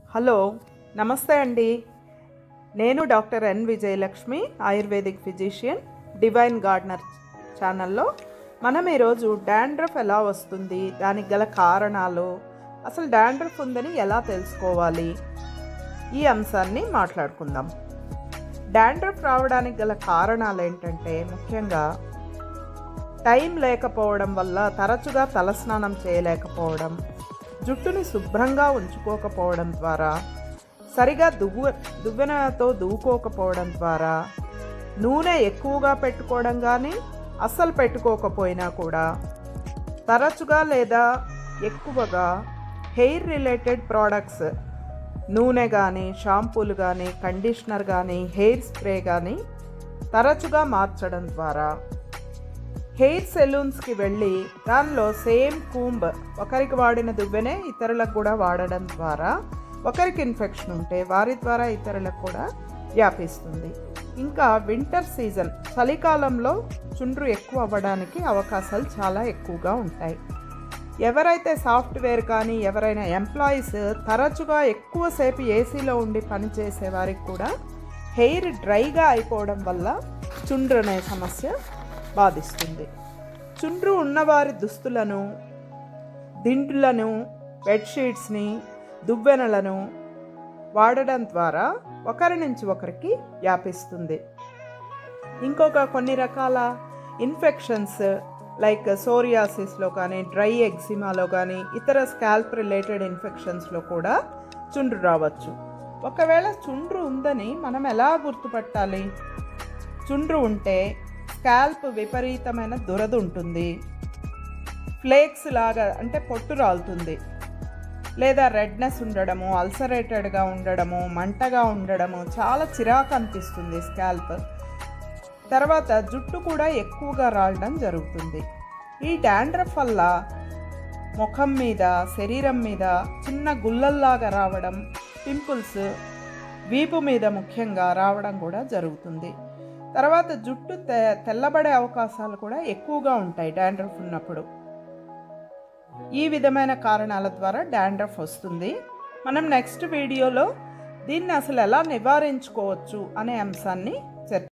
hello నమస్తే అండి నేను doctor N Vijayalakshmi ayurvedic physician divine gardener ఛానల్లో మనం ఈరోజు డాండ్రఫ్ ఎలా వస్తుంది దానికి గల కారణాలు అసలు డాండ్రఫ్ ఉందని ఎలా తెలుసుకోవాలి ఈ అంశాన్ని మాట్లాడుకుందాం డాండ్రఫ్ రావడానికి గల కారణాలు ఏంటంటే ముఖ్యంగా టైం లేకపోవడం వల్ల తరచుగా తలస్నానం చేయలేకపోవడం జుట్టుని శుభ్రంగా ఉంచుకోకపోవడం ద్వారా సరిగా దువ్వు దువ్వెనతో దువ్వుకోకపోవడం ద్వారా నూనె ఎక్కువగా పెట్టుకోవడం కానీ అస్సలు పెట్టుకోకపోయినా కూడా తరచుగా లేదా ఎక్కువగా హెయిర్ రిలేటెడ్ ప్రోడక్ట్స్ నూనె కానీ షాంపూలు కానీ కండిషనర్ కానీ హెయిర్ స్ప్రే కానీ తరచుగా మార్చడం ద్వారా హెయిర్ సెలూన్స్కి వెళ్ళి దానిలో సేమ్ కూంబ్ ఒకరికి వాడిన దువ్వెనే ఇతరులకు కూడా వాడడం ద్వారా ఒకరికి ఇన్ఫెక్షన్ ఉంటే వారి ద్వారా ఇతరులకు కూడా వ్యాపిస్తుంది ఇంకా వింటర్ సీజన్ చలికాలంలో చుండ్రు ఎక్కువ అవ్వడానికి అవకాశాలు చాలా ఎక్కువగా ఉంటాయి ఎవరైతే సాఫ్ట్వేర్ కానీ ఎవరైనా ఎంప్లాయీస్ తరచుగా ఎక్కువసేపు ఏసీలో ఉండి పనిచేసే వారికి కూడా హెయిర్ డ్రైగా అయిపోవడం వల్ల చుండ్రు అనే సమస్య బాధిస్తుంది చుండ్రు ఉన్నవారి దుస్తులను దిండులను బెడ్షీట్స్ని దువ్వెనలను వాడడం ద్వారా ఒకరి నుంచి ఒకరికి వ్యాపిస్తుంది ఇంకొక కొన్ని రకాల ఇన్ఫెక్షన్స్ లైక్ సోరియాసిస్లో కానీ డ్రై ఎగ్జిమాలో కానీ ఇతర స్కాల్ప్ రిలేటెడ్ ఇన్ఫెక్షన్స్లో కూడా చుండ్రు రావచ్చు ఒకవేళ చుండ్రు ఉందని మనం ఎలా గుర్తుపట్టాలి చుండ్రు ఉంటే స్కాల్ప్ విపరీతమైన దురద ఉంటుంది ఫ్లేక్స్ లాగా అంటే పొట్టు రాలుతుంది లేదా రెడ్నెస్ ఉండడము అల్సరేటెడ్గా ఉండడము మంటగా ఉండడము చాలా చిరాకు అనిపిస్తుంది స్కాల్ప్ తర్వాత జుట్టు కూడా ఎక్కువగా రాలడం జరుగుతుంది ఈ డాండ్రఫ్ వల్ల ముఖం మీద శరీరం మీద చిన్న గుల్లల్లాగా రావడం పింపుల్స్ వీపు మీద ముఖ్యంగా రావడం కూడా జరుగుతుంది తర్వాత జుట్టు తె తెల్లబడే అవకాశాలు కూడా ఎక్కువగా ఉంటాయి డాండ్రఫ్ ఉన్నప్పుడు ఈ విధమైన కారణాల ద్వారా డాండ్రఫ్ వస్తుంది మనం నెక్స్ట్ వీడియోలో దీన్ని అసలు ఎలా నివారించుకోవచ్చు అనే అంశాన్ని చర్చ